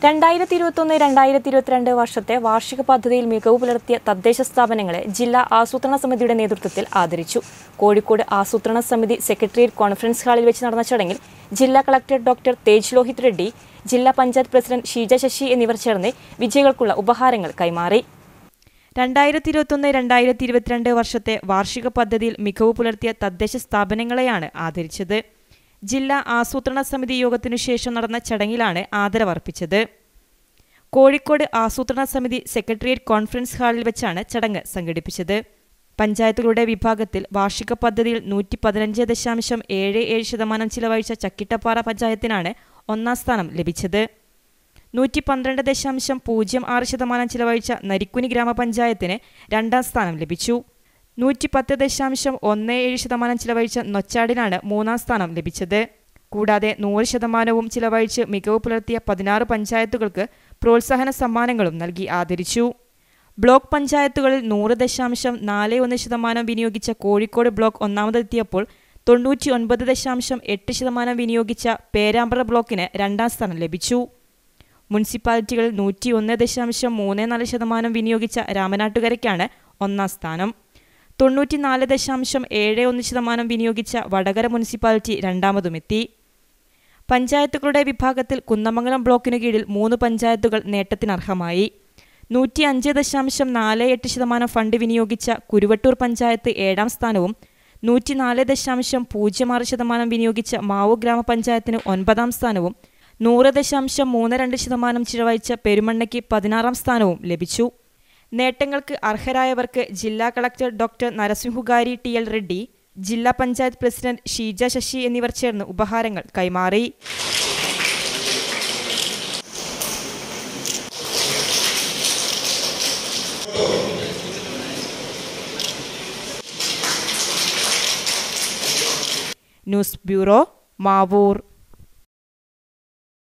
രണ്ടായിരത്തി ഇരുപത്തൊന്ന് രണ്ടായിരത്തി ഇരുപത്തിരണ്ട് വർഷത്തെ വാർഷിക പദ്ധതിയിൽ മികവ് പുലർത്തിയ തദ്ദേശ സ്ഥാപനങ്ങളെ ജില്ലാ ആസൂത്രണ സമിതിയുടെ നേതൃത്വത്തിൽ ആദരിച്ചു കോഴിക്കോട് ആസൂത്രണ സമിതി സെക്രട്ടേറിയറ്റ് കോൺഫറൻസ് ഹാളിൽ വെച്ച് നടന്ന ചടങ്ങിൽ ജില്ലാ കളക്ടർ ഡോക്ടർ തേജ് ലോഹിത് റെഡ്ഡി ജില്ലാ പഞ്ചായത്ത് പ്രസിഡന്റ് ഷീജ ശശി എന്നിവർ ചേർന്ന് വിജയികൾക്കുള്ള ഉപഹാരങ്ങൾ കൈമാറി രണ്ടായിരത്തി ഇരുപത്തൊന്ന് രണ്ടായിരത്തി ഇരുപത്തിരണ്ട് വർഷത്തെ വാർഷിക പദ്ധതിയിൽ മികവ് പുലർത്തിയ തദ്ദേശ സ്ഥാപനങ്ങളെയാണ് ആദരിച്ചത് ജില്ലാ ആസൂത്രണ സമിതി യോഗത്തിനു ശേഷം നടന്ന ചടങ്ങിലാണ് ആദരവർപ്പിച്ചത് കോഴിക്കോട് ആസൂത്രണ സമിതി സെക്രട്ടേറിയറ്റ് കോൺഫറൻസ് ഹാളിൽ വെച്ചാണ് ചടങ്ങ് സംഘടിപ്പിച്ചത് പഞ്ചായത്തുകളുടെ വിഭാഗത്തിൽ വാർഷിക പദ്ധതിയിൽ നൂറ്റി പതിനഞ്ച് ദശാംശം ഏഴ് ഏഴ് ശതമാനം ചിലവഴിച്ച ചക്കിട്ടപ്പാറ പഞ്ചായത്തിനാണ് ഒന്നാം സ്ഥാനം ലഭിച്ചത് നൂറ്റി പന്ത്രണ്ട് ദശാംശം പൂജ്യം ആറ് ശതമാനം ചിലവഴിച്ച നരിക്കുനി ഗ്രാമപഞ്ചായത്തിന് രണ്ടാം സ്ഥാനം ലഭിച്ചു നൂറ്റി പത്ത് ദശാംശം ഒന്ന് ഏഴ് ശതമാനം ചിലവഴിച്ച നൊച്ചാടിനാണ് മൂന്നാം സ്ഥാനം ലഭിച്ചത് കൂടാതെ നൂറ് ശതമാനവും ചിലവഴിച്ച് മികവ് പുലർത്തിയ പതിനാറ് പഞ്ചായത്തുകൾക്ക് പ്രോത്സാഹന സമ്മാനങ്ങളും നൽകി ആദരിച്ചു ബ്ലോക്ക് പഞ്ചായത്തുകളിൽ നൂറ് ദശാംശം നാല് ഒന്ന് ശതമാനം വിനിയോഗിച്ച കോഴിക്കോട് ബ്ലോക്ക് ഒന്നാമതെത്തിയപ്പോൾ തൊണ്ണൂറ്റി ഒൻപത് ദശാംശം എട്ട് ശതമാനം വിനിയോഗിച്ച പേരാമ്പ്ര ബ്ലോക്കിന് രണ്ടാം സ്ഥാനം ലഭിച്ചു മുനിസിപ്പാലിറ്റികളിൽ നൂറ്റി ഒന്ന് ദശാംശം മൂന്ന് നാല് ശതമാനം വിനിയോഗിച്ച രാമനാട്ടുകരയ്ക്കാണ് ഒന്നാം സ്ഥാനം തൊണ്ണൂറ്റിനാല് ദശാംശം ഏഴ് ഒന്ന് ശതമാനം വിനിയോഗിച്ച വടകര മുനിസിപ്പാലിറ്റി രണ്ടാമതുമെത്തി പഞ്ചായത്തുകളുടെ വിഭാഗത്തിൽ കുന്നമംഗലം ബ്ലോക്കിനു കീഴിൽ മൂന്ന് പഞ്ചായത്തുകൾ നേട്ടത്തിനർഹമായി നൂറ്റി അഞ്ച് ദശാംശം നാല് എട്ട് ശതമാനം ഫണ്ട് വിനിയോഗിച്ച കുരുവട്ടൂർ പഞ്ചായത്ത് ഏഴാം സ്ഥാനവും നൂറ്റിനാല് ദശാംശം പൂജ്യം ആറ് ശതമാനം വിനിയോഗിച്ച മാവൂർ ഗ്രാമപഞ്ചായത്തിന് ഒൻപതാം സ്ഥാനവും നൂറ് ദശാംശം മൂന്ന് രണ്ട് ശതമാനം ചിലവഴിച്ച പെരുമണ്ണയ്ക്ക് പതിനാറാം സ്ഥാനവും ലഭിച്ചു നേട്ടങ്ങൾക്ക് അർഹരായവർക്ക് ജില്ലാ collector doctor Narasimhugari T L Reddy ജില്ലാ പഞ്ചായത്ത് പ്രസിഡന്റ് ഷീജ ശശി എന്നിവർ ചേർന്ന് ഉപഹാരങ്ങൾ കൈമാറി ന്യൂസ് ബ്യൂറോ മാവൂർ